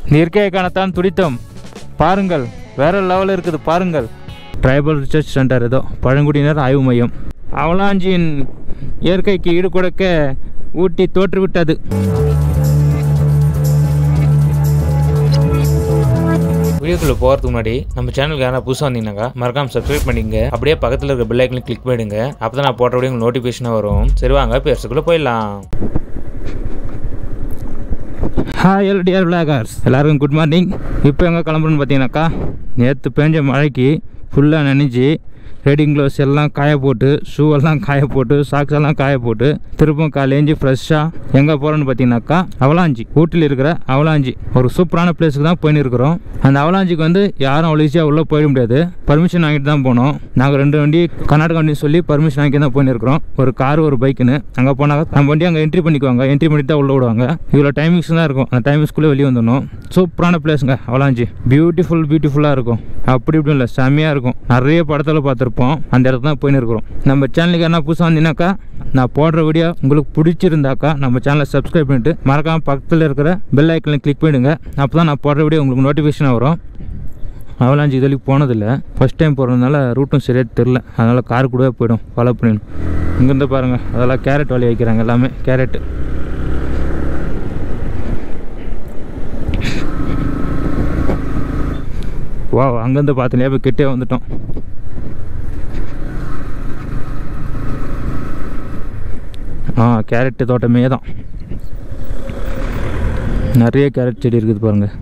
இயற்கையை காணத்தான் துடித்தோம் பாருங்கள் வேற லெவலில் இருக்குது பாருங்கள் ட்ரைபல் ரிசர்ச் சென்டர் ஏதோ பழங்குடியினர் ஆய்வு மையம் அவலாஞ்சியின் இயற்கைக்கு ஈடு கொடுக்க ஊட்டி தோற்றுவிட்டது வீடியோக்குள்ள போகிறதுக்கு முன்னாடி நம்ம சேனலுக்கு யாராவது புதுசாக வந்தீங்கன்னாக்கா மறக்காம சப்ஸ்கிரைப் பண்ணிக்கங்க அப்படியே பக்கத்தில் இருக்க பெல் ஐக்கனையும் கிளிக் பண்ணிடுங்க அப்போ தான் நான் போட்ட வீடியோ உங்களுக்கு நோட்டிஃபிகேஷனாக வரும் சரி வாங்க பேசுக்குள்ளே போயிடலாம் ஹாய் எல் டியர் விளாகர்ஸ் எல்லாருக்கும் குட் மார்னிங் இப்போ எங்கே கிளம்புறோன்னு பார்த்தீங்கன்னாக்கா நேற்று பேஞ்ச மழைக்கு ஃபுல்லாக நனைஞ்சி ரைடிங் க்ளவுஸ் எல்லாம் காய போட்டு ஷூ எல்லாம் காய போட்டு சாக்ஸ் எல்லாம் காய போட்டு திரும்பவும் காலேஞ்சி ஃப்ரெஷ்ஷாக எங்கே போகிறோன்னு பார்த்தீங்கன்னாக்கா அவலாஞ்சி ஊட்டியில் இருக்கிற அவலாஞ்சி ஒரு சூப்பரான பிளேஸுக்கு தான் போயின்னு இருக்கிறோம் அந்த அவலாஞ்சிக்கு வந்து யாரும் அவ்வளோ ஈஸியாக உள்ளே போயிட முடியாது பர்மிஷன் வாங்கிட்டு தான் போனோம் நாங்கள் ரெண்டு வண்டி கர்நாடகா வண்டி சொல்லி பர்மிஷன் வாங்கி தான் போயின்னு இருக்கிறோம் ஒரு கார் ஒரு பைக்குன்னு அங்கே போனாக்க நம்ம வண்டி அங்கே என்ட்ரி பண்ணிக்குவாங்க என்ட்ரி பண்ணி தான் உள்ள விடுவாங்க இவ்வளோ டைமிங்ஸ் தான் இருக்கும் அந்த டைமிங்ஸ்குள்ளே வெளியே வந்துடணும் சூப்பரான பிளேஸுங்க அவலாஞ்சி பியூட்டிஃபுல் பியூட்டிஃபுல்லாக இருக்கும் அப்படி இப்படி இல்லை செம்மையாக இருக்கும் நிறைய படத்தில் பார்த்துருப்போம் அந்த இடத்துல தான் போயின்னு இருக்கிறோம் நம்ம சேனலுக்கு என்ன புதுசாக வந்தீங்கன்னாக்கா நான் போடுற வீடியோ உங்களுக்கு பிடிச்சிருந்தாக்கா நம்ம சேனலை சப்ஸ்கிரைப் பண்ணிட்டு மறக்காம பக்கத்தில் இருக்கிற பெல் ஐக்கனில் கிளிக் பண்ணிடுங்க அப்போ தான் நான் போடுற வீடியோ உங்களுக்கு நோட்டிஃபிகேஷனாக வரும் அவலாஞ்சி இது வரைக்கும் போனதில்லை ஃபஸ்ட் டைம் போகிறதுனால ரூட்டும் சரியாக தெரில அதனால் கார் கூடவே போயிடும் ஃபாலோ பண்ணிடணும் இங்கேருந்து பாருங்கள் அதெல்லாம் கேரட் வழி வைக்கிறாங்க எல்லாமே கேரட்டு வா அங்கேருந்து பார்த்துனே போய் கிட்டே வந்துட்டோம் ஆ கேரட்டு தோட்டமே தான் நிறைய கேரட் செடி இருக்குது பாருங்கள்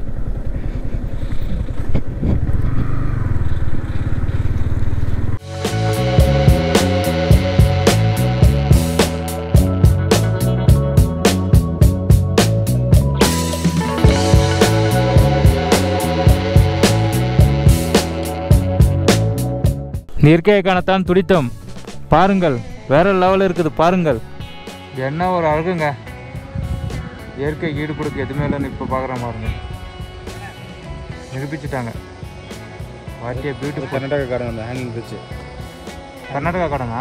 இயற்கையை காணத்தான் துடித்தோம் பாருங்கள் வேற லெவலில் இருக்குது பாருங்கள் என்ன ஒரு அழகுங்க இயற்கை ஈடு கொடுக்க எதுவுமே இல்லைன்னு இப்போ பார்க்குற பாருங்க நிரூபிச்சிட்டாங்க வாட்டிய பியூட்டிஃபுல் கர்நாடக காரங்க அந்த ஹேங்கிங் பிரிட்ஜ் கர்நாடகா கடனா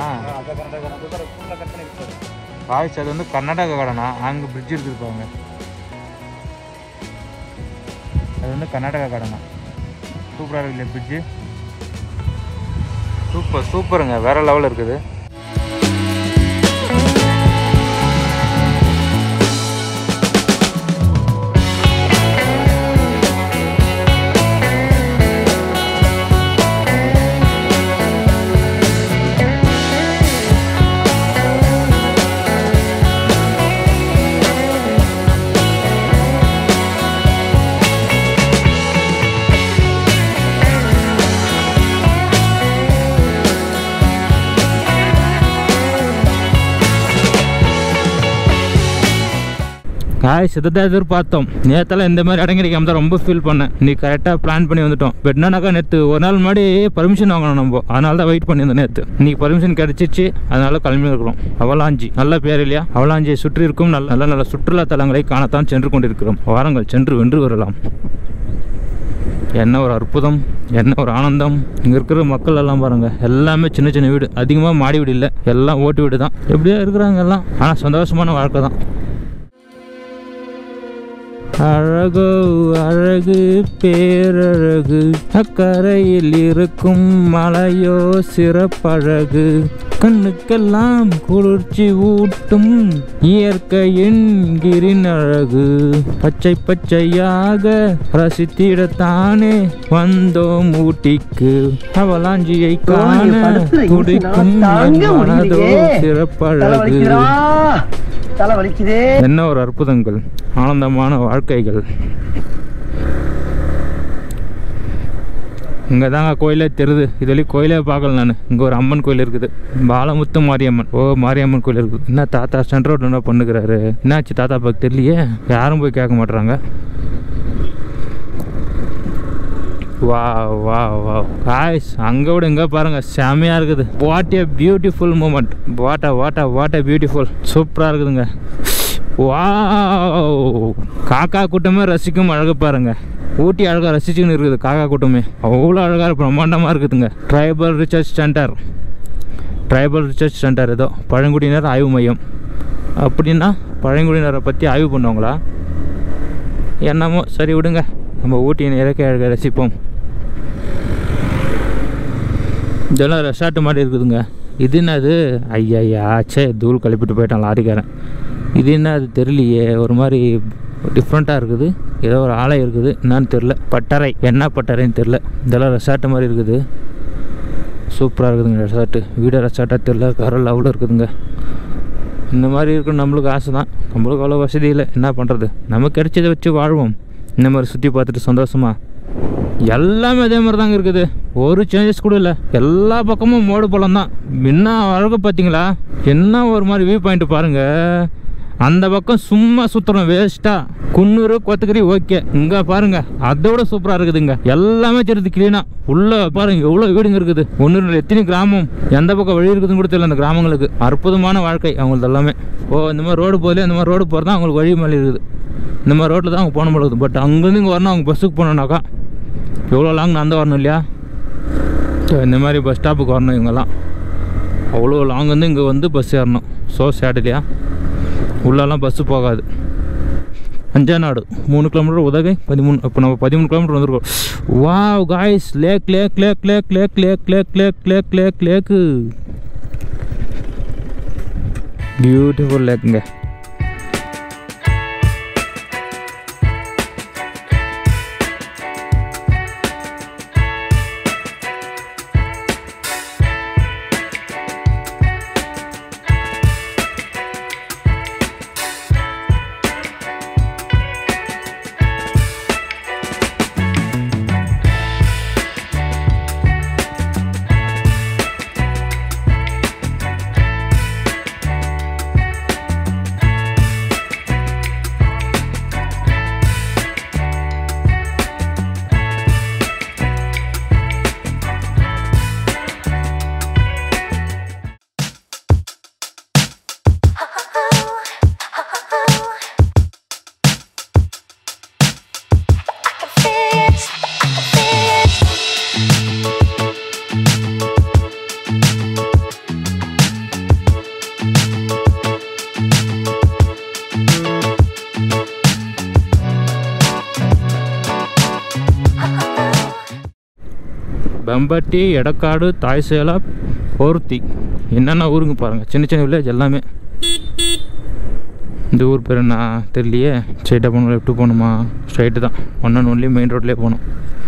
காய்ச்சி அது வந்து கர்நாடகா கடனா அங்கே பிரிட்ஜ் இருக்குது பாருங்க அது வந்து கர்நாடகா கடனா சூப்பராக இருக்கு இல்லையா பிரிட்ஜு சூப்பர் சூப்பருங்க வேற லெவலில் இருக்குது காய் சிதத்தை எதிர்பார்த்தோம் நேத்தெல்லாம் இந்த மாதிரி இடம் கிடைக்காம தான் ரொம்ப ஃபீல் பண்ணேன் நீ கரெக்டாக பிளான் பண்ணி வந்துட்டோம் இப்போ என்னன்னாக்கா நேற்று ஒரு நாள் முன்னாடி பர்மிஷன் வாங்கணும் நம்ம அதனால தான் வெயிட் பண்ணியிருந்தோம் நேற்று இன்னைக்கு பர்மிஷன் கிடைச்சிச்சு அதனால கிளம்பி இருக்கிறோம் அவலாஞ்சி நல்ல பேர் இல்லையா அவலாஞ்சியை சுற்றி இருக்கும் நல்ல நல்ல நல்ல சுற்றுலா தலங்களை காணத்தான் சென்று கொண்டிருக்கிறோம் வாரங்கள் சென்று வென்று வரலாம் என்ன ஒரு அற்புதம் என்ன ஒரு ஆனந்தம் இங்கே இருக்கிற மக்கள் எல்லாம் பாருங்க எல்லாமே சின்ன சின்ன வீடு அதிகமாக மாடி வீடு இல்லை எல்லாம் ஓட்டு வீடு தான் எப்படியோ இருக்கிறாங்க எல்லாம் ஆனால் சந்தோஷமான வாழ்க்கை தான் அழகோ அழகு பேரழகு அக்கரையில் இருக்கும் மலையோ சிறப்பழகு கண்ணுக்கெல்லாம் குளிர்ச்சி ஊட்டும் இயற்கையின் கிரின் அழகு பச்சை பச்சையாக ரசித்திடத்தானே வந்தோம் ஊட்டிக்கு அவலாஞ்சியை காண துடிக்கும் என் மனதோ சிறப்பழகு தலை வலிக்குதே என்ன ஒரு அற்புதங்கள் ஆனந்தமான வாழ்க்கைகள் இங்கே தாங்க கோயிலே தெரியுது இது வரைக்கும் கோயிலே பார்க்கல நான் இங்கே ஒரு அம்மன் கோயில் இருக்குது பாலமுத்து மாரியம்மன் ஓ மாரியம்மன் கோயில் இருக்குது என்ன தாத்தா சென்ட்ரு ரோட்டில் என்ன பண்ணுகிறாரு என்னாச்சு தாத்தா பார்க்க தெரியலையே யாரும் போய் கேட்க மாட்றாங்க வா வா வா காய்ஸ் அங்கே விட இங்கே பாருங்க செமையாக இருக்குது what a beautiful moment what a what a what a beautiful சூப்பராக இருக்குதுங்க வா காக்கா கூட்டமே ரசிக்கும் அழகு பாருங்க ஊட்டி அழகாக ரசிச்சுன்னு இருக்குது காக்கா கூட்டமே அவ்வளோ அழகாக பிரம்மாண்டமாக இருக்குதுங்க tribal research centre tribal research centre ஏதோ பழங்குடியினர் ஆய்வு மையம் அப்படின்னா பழங்குடியினரை பற்றி ஆய்வு பண்ணுவாங்களா என்னமோ சரி விடுங்க நம்ம ஊட்டியின் இயற்கை அழகை ரசிப்போம் இதெல்லாம் ரெசார்ட் மாதிரி இருக்குதுங்க இது என்னது ஐயா சே தூள் கழிப்பிட்டு போயிட்டான் லாரிக்காரன் இது என்ன அது தெரியலையே ஒரு மாதிரி டிஃப்ரெண்ட்டாக இருக்குது ஏதோ ஒரு ஆலை இருக்குது என்னன்னு தெரில பட்டறை என்ன பட்டறைன்னு தெரில இதெல்லாம் ரெசார்ட் மாதிரி இருக்குது சூப்பராக இருக்குதுங்க ரெசார்ட்டு வீடு ரெசார்ட்டாக தெரில கர லெவலில் இருக்குதுங்க இந்த மாதிரி இருக்கணும் நம்மளுக்கு ஆசை தான் நம்மளுக்கு அவ்வளோ வசதி இல்லை என்ன பண்ணுறது நமக்கு கிடைச்சதை வச்சு வாழ்வோம் இந்த மாதிரி சுற்றி பார்த்துட்டு சந்தோஷமா எல்லாமே அதே மாதிரி தாங்க இருக்குது ஒரு சேஞ்சஸ் கூட இல்லை எல்லா பக்கமும் மோடு பழம் தான் என்ன அழகு பார்த்தீங்களா என்ன ஒரு மாதிரி வியூ பாயிண்ட் பாருங்கள் அந்த பக்கம் சும்மா சுற்றுறோம் வேஸ்ட்டாக குன்னூர் கொத்தகிரி ஓகே இங்கே பாருங்க அதோட சூப்பராக இருக்குதுங்க எல்லாமே தெரியுது க்ளீனாக உள்ள பாருங்க எவ்வளோ வீடுங்க இருக்குது ஒன்று எத்தனை கிராமம் எந்த பக்கம் வழி இருக்குதுன்னு கூட தெரியல அந்த கிராமங்களுக்கு அற்புதமான வாழ்க்கை அவங்களது எல்லாமே ஓ இந்த மாதிரி ரோடு போதில்லை இந்த மாதிரி ரோடு போகிறது தான் அவங்களுக்கு வழி மேலே இருக்குது இந்த மாதிரி ரோட்டில் தான் அவங்க போன முடியுது பட் அங்கேருந்து இங்கே வரணும் அவங்க பஸ்ஸுக்கு போனோம்னாக்கா எவ்வளோ லாங் நான் வரணும் இல்லையா So, இந்த மாதிரி பஸ் ஸ்டாப்புக்கு வரணும் இவங்கெல்லாம் அவ்வளோ லாங் வந்து இங்கே வந்து பஸ் ஏறணும் ஸோ சேட் இல்லையா உள்ளெல்லாம் பஸ்ஸு போகாது அஞ்சா நாடு மூணு கிலோமீட்டர் உதகை பதிமூணு இப்போ நம்ம பதிமூணு கிலோமீட்டர் வந்திருக்கோம் wow guys lake lake lake lake lake lake lake lake lake lake lake beautiful லேக்குங்க பெம்பட்டி எடக்காடு தாய்சேலா போர்த்தி என்னென்ன ஊருங்க பாருங்கள் சின்ன சின்ன வில்லேஜ் எல்லாமே இந்த ஊர் பேர் என்ன தெரியலையே ஸ்ட்ரைட்டாக போகணும் லெஃப்ட்டு போகணுமா ஸ்ட்ரைட்டு தான் ஒன் அண்ட் ஒன்லி மெயின் ரோட்லேயே போகணும்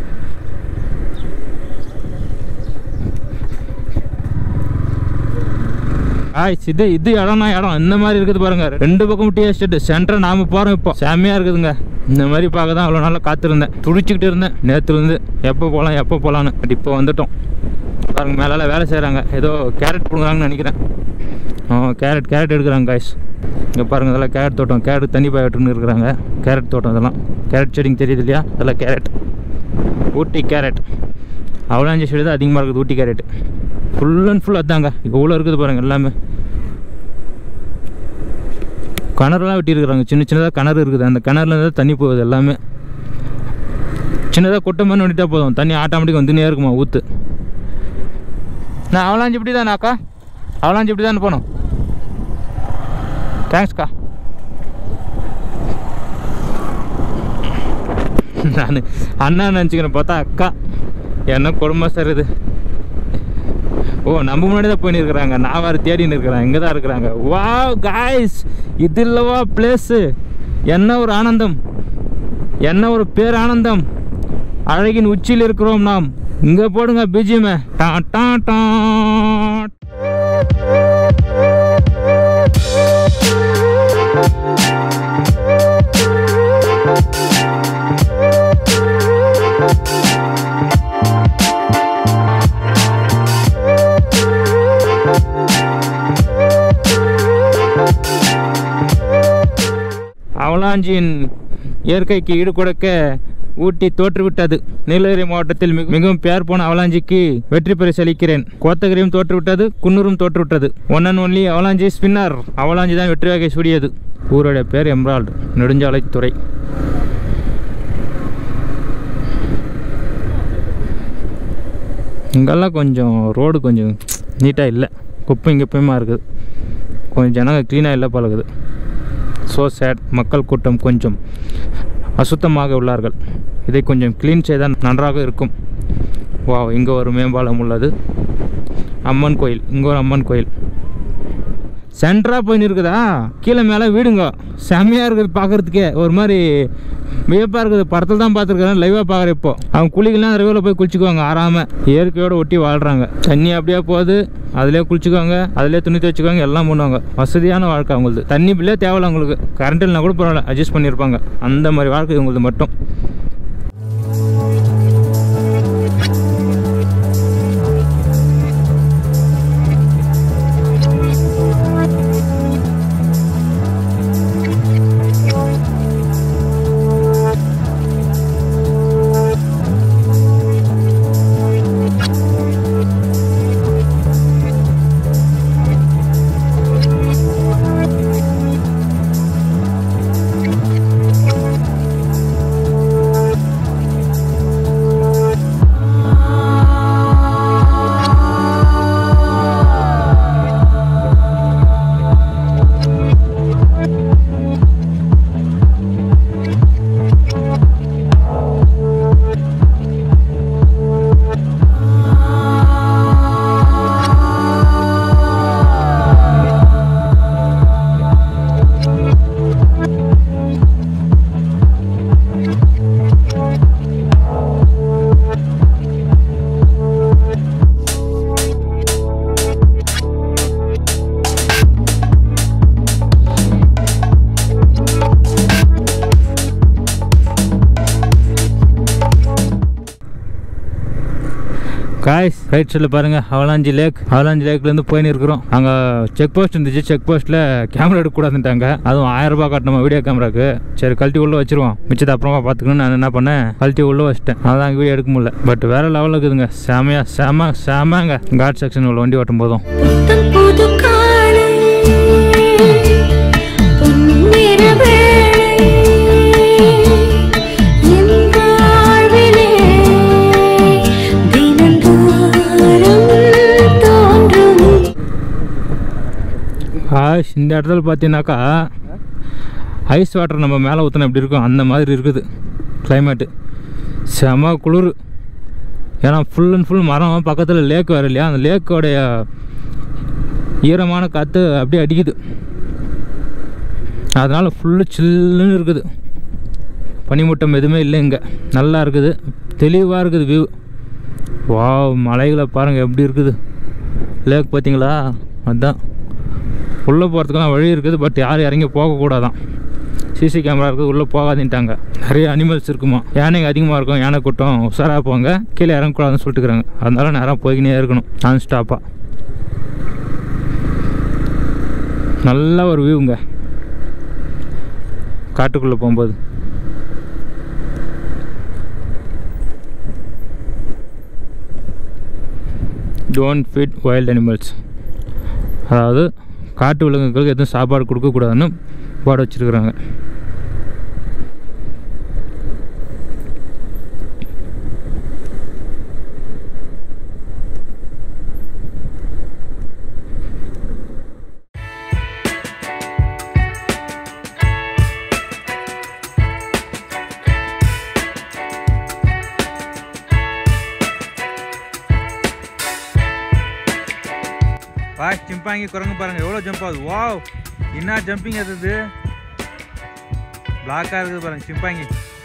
ஆய் இது இது இடம்னா இடம் இந்த மாதிரி இருக்குது பாருங்க ரெண்டு பக்கம் டீ எஸ்டேட் சென்டர் நாம போகிறோம் இப்போ செம்மையா இருக்குதுங்க இந்த மாதிரி பார்க்க தான் அவ்வளோ நாளாக காத்திருந்தேன் துடிச்சிக்கிட்டு இருந்தேன் நேற்றுலேருந்து எப்போ போகலாம் எப்போ போகலான்னு பட் இப்போ வந்துட்டோம் பாருங்க மேலால வேலை செய்கிறாங்க ஏதோ கேரட் பிடுங்குறாங்கன்னு நினைக்கிறேன் ஆ கேரட் கேரட் எடுக்கிறாங்க காய்ஸ் இங்கே பாருங்க இதெல்லாம் கேரட் தோட்டம் கேரட் தண்ணி பாயட்டுன்னு இருக்கிறாங்க கேரட் தோட்டம் இதெல்லாம் கேரட் செடிங்க தெரியுது இல்லையா இதெல்லாம் கேரட் ஊட்டி கேரட் அவலாஞ்சி செடி தான் அதிகமாக இருக்குது Ooty carrot full and full அதாங்க இவ்வளோ இருக்குது பாருங்க எல்லாமே கிணறுலாம் வெட்டியிருக்கிறாங்க சின்ன சின்னதாக கிணறு இருக்குது அந்த கிணறுல தான் தண்ணி போகுது எல்லாமே சின்னதாக கொட்டை மாதிரி நோண்டிட்டா போதும் தண்ணி ஆட்டோமேட்டிக் வந்துனே இருக்குமா ஊற்று நான் அவலாஞ்சி இப்படி தானே அக்கா அவலாஞ்சி இப்படி தானே போகணும் தேங்க்ஸ்க்கா நான் அண்ணா நினச்சிக்கிறேன் பார்த்தா அக்கா என்ன குடும்பம் சார் இது ஓ நம்ம முன்னாடி தான் போயின்னு இருக்கிறாங்க நான் வேறு தேடின்னு இருக்கிறேன் இங்கே தான் இருக்கிறாங்க வா காய்ஸ் இது இல்லவா பிளேஸு என்ன ஒரு ஆனந்தம் என்ன ஒரு பேர் ஆனந்தம் அழகின் உச்சியில் இருக்கிறோம் நாம் இங்கே போடுங்க பிஜிஎம் டா டா டா அவலாஞ்சியின் இயற்கைக்கு ஈடு கொடுக்க ஊட்டி தோற்றுவிட்டது நீலகிரி மாவட்டத்தில் மிக- மிகவும் பெயர் போன அவலாஞ்சிக்கு வெற்றி பரிசு அளிக்கிறேன் கோத்தகிரியும் தோற்றுவிட்டது குன்னூரும் தோற்றுவிட்டது one and only Avalanche spinner Avalanche தான் வெற்றி வகை சூடியது ஊரோட பேர் எம்ரால்டு நெடுஞ்சாலைத்துறை இங்கெல்லாம் கொஞ்சம் ரோடு கொஞ்சம் நீட்டாக இல்லை குப்பையும் குப்பையுமா இருக்குது கொஞ்சம் ஜனங்க க்ளீனாக இல்லை பழகுது ஸோ சேட் மக்கள் கூட்டம் கொஞ்சம் அசுத்தமாக உள்ளார்கள் இதை கொஞ்சம் க்ளீன் செய்தால் நன்றாக இருக்கும் வா இங்கே ஒரு மேம்பாலம் உள்ளது அம்மன் கோயில் இங்கே ஒரு அம்மன் கோயில் சென்டராக போயின்னு இருக்குதா கீழே மேலே வீடுங்க செம்மையாக இருக்குது பார்க்குறதுக்கே ஒரு மாதிரி வியப்பாக இருக்குது படத்தில் தான் பார்த்துருக்கேன் லைவாக பார்க்குறேன் இப்போ அவங்க குளிக்கலாம் ரிவரில் போய் குளிச்சுக்குவாங்க ஆறாமல் இயற்கையோடு ஒட்டி வாழ்கிறாங்க தண்ணி அப்படியே போகுது அதிலே குளிச்சுக்குவாங்க அதிலே துணி துவச்சிக்குவாங்க எல்லாம் பண்ணுவாங்க வசதியான வாழ்க்கை அவங்களுது தண்ணி பில்லே தேவையில்ல அவங்களுக்கு கரண்ட் இல்லைனா கூட பரவாயில்ல அட்ஜஸ்ட் பண்ணியிருப்பாங்க அந்த மாதிரி வாழ்க்கை இவங்களுது மட்டும் காய்ஸ் ரைட் சைடில் பாருங்கள் அவலாஞ்சி லேக் அவலாஞ்சி லேக்லேருந்து போயின்னு இருக்கிறோம் அங்கே செக் போஸ்ட் இருந்துச்சு செக் போஸ்ட்டில் கேமரா எடுக்கக்கூடாதுன்ட்டாங்க அதுவும் ஆயிரம் ரூபாய் கட்டணுமா வீடியோ கேமராக்கு சரி கழட்டி உள்ளே வச்சிருவோம் மிச்சத்தை அப்புறமா பார்த்துக்கணும்னு நான் என்ன பண்ணேன் கழட்டி உள்ளே வச்சிட்டேன் அதான் வீடியோ எடுக்க முடியல பட் வேறு லெவலில் இருக்குதுங்க செமையா செம செமங்க காட் செக்ஷன் உள்ள வண்டி ஓட்டும் போதும் புத்தம் புது காலை பொன்னிற வேளை என் வாழ்விலே தினந்தோறும் தோன்றும் ஆஷ் இந்த இடத்துல பார்த்தீங்கன்னாக்கா ஐஸ் வாட்டர் நம்ம மேலே ஊற்றினா எப்படி இருக்கும் அந்த மாதிரி இருக்குது கிளைமேட்டு செம குளிர் ஏன்னா ஃபுல் அண்ட் ஃபுல் மரம் பக்கத்தில் லேக் வேறு இல்லையா அந்த லேக்கோடைய ஈரமான காற்று அப்படியே அடிக்குது அதனால் ஃபுல்லு சில்லுன்னு இருக்குது பனிமூட்டம் எதுவுமே இல்லை இங்கே நல்லா இருக்குது தெளிவாக இருக்குது வியூ வா மலைகளை பாருங்கள் எப்படி இருக்குது லேக் பார்த்தீங்களா அதுதான் உள்ளே போகிறதுக்கெல்லாம் வழி இருக்குது பட் யாரும் இறங்கி போகக்கூடாதான் சிசி கேமரா இருக்குது உள்ளே போகாதுன்ட்டாங்க நிறைய அனிமல்ஸ் இருக்குமா யானைங்க அதிகமாக இருக்கும் யானை கூட்டம் உஷாராக போங்க கீழே இறங்கக்கூடாதுன்னு சொல்லிட்டுக்கிறாங்க அதனால நேரம் போய்க்கினே இருக்கணும் நான் ஸ்டாப்பாக நல்ல ஒரு வியூங்க காட்டுக்குள்ளே போகும்போது டோன்ட் ஃபீட் வைல்ட் அனிமல்ஸ் அதாவது காட்டு விலங்குகளுக்கு எதுவும் சாப்பாடு கொடுக்கக்கூடாதுன்னு போர்டு வச்சுருக்குறாங்க வா சிம்பாங்கி குரங்கு பாருங்க எவ்வளோ ஜம்ப் ஆகுது வாவ் என்ன ஜம்பிங் அது இது பிளாக்காக இருக்குது பாருங்க சிம்பாங்கி